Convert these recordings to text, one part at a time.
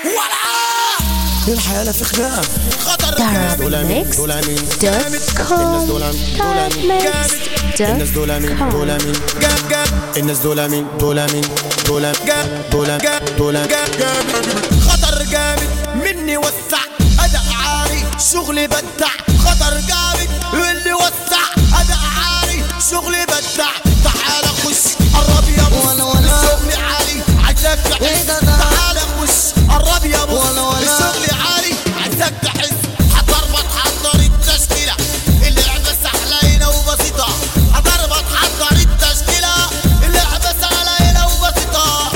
ولا الحياة لا في خلاف خطر دول مين دول مين الناس Darabmix.com دول مين دول مين الناس دول مين دول مين الناس دول مين دول مين دول دول دول خطر جامد مني وسع اداء عالي شغلي بدع خطر جامد مني وسع اداء عالي شغلي بدع تعال خش قرب يا بص ولا ولا. الشغل عالي عايزك إيه تحس ده ده؟ تعال خش قرب يا بص ولا ولا. الشغل عالي عايزك تحس هتربط حضر التشكيلة اللعبة سهلة هنا وبسيطة هتربط حضر التشكيلة اللعبة سهلة هنا وبسيطة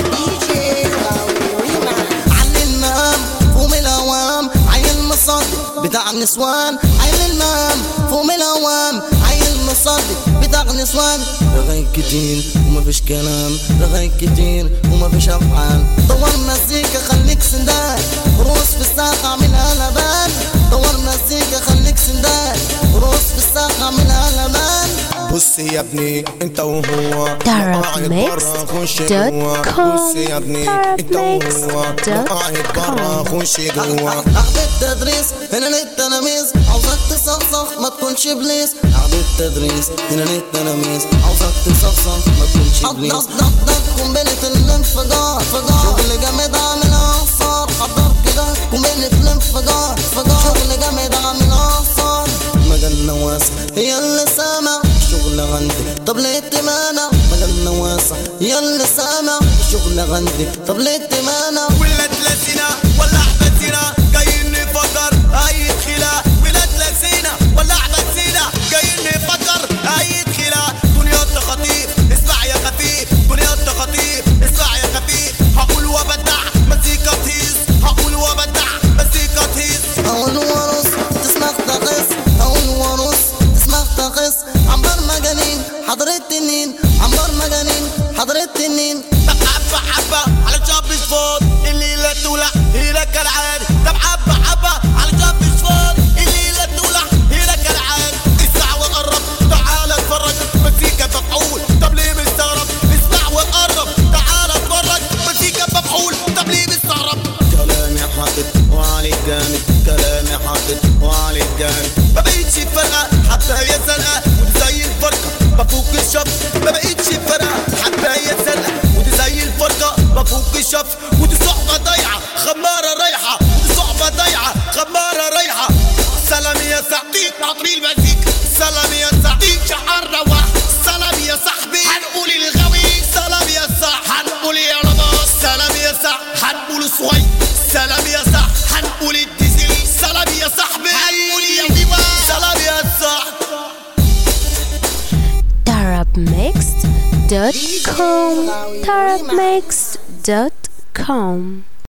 علي المام فوم الاوام عيل مصدق بتاع النسوان عيل المام فوم الاوام عيل مصدق بتاع النسوان رغاي كتير وما فيش كلام رغاي كتير وما فيش افعال دور مزيكا خليك سندان روس في الساقة اعملها لبان دور مزيكا خليك سندان روس في الساقة اعملها لبان بص يا ابني انت وهو Darab قاعد Mix برا خش dot جوا com. بص يا ابني Darab انت Mix وهو dot قاعد برا com. خش جوا عقد التدريس هنا للتلاميذ عاوزك تصفصف ما تكونش بليس عقد التدريس هنا للتلاميذ عاوزك تصفصف ما تكونش بليس ضغط ضغط ضغط قنبلة الانفجار فجار شغل جامد عامل اثار حضر كده قنبلة الانفجار فجار شغل جامد عامل اثار مجالنا واسع هي اللي سامع الشغل عندي طب ليه تمانع مجالنا واسع هي اللي سامع الشغل عندي طب ليه تمانع ولاد لسنا ولا عبتنا جايين نفكر اي دخيلة ولاد لسنا ولا عبتنا جايين نفكر اي دخيلة دنيا خطير اسمع يا خفيف دنيا خطير اسمع يا خفيف هقول وبدع مزيكا تهيس هقول وبدع مزيكا تهيس أول ورص تسمع تقص أول ورص تسمع تقص عمر مجانين حضر التنين عمر مجانين حضر التنين طب حبة حبة على جاب فوت الليلة تولع هنا كالعادة طب حبة حبة على جاب فوت الليلة تولع هنا كالعادة اسمع وقرب تعال اتفرج مزيكا مفعول طب ليه مستغرب اسمع وقرب تعال اتفرج مزيكا مفعول طب ليه مستغرب كلامي حاطط وعلي جامد كلامي حاطط وعلي جامد ما بقيتش فرقة حتى هي زرقاء ودي زي الفرقة بفوق الشف ما بقيتش فرقة حتى هي زرقاء ودي زي الفرقة بفوق الشف ودي صحبة ضايعة خمارة رايحة ودي صحبة ضايعة خمارة رايحة سلام يا سعديك ناطري المزيك سلام يا سعديك شعر رواح سلام يا صاحبي هنقول الغوي سلام يا صاح هنقول يا رباص سلام يا صاح هنقول صوي سلام يا صاح هنقول الديزل سلام يا صاحبي هنقول يا ديما سلام يا صاح Darabmix.com Darabmix.com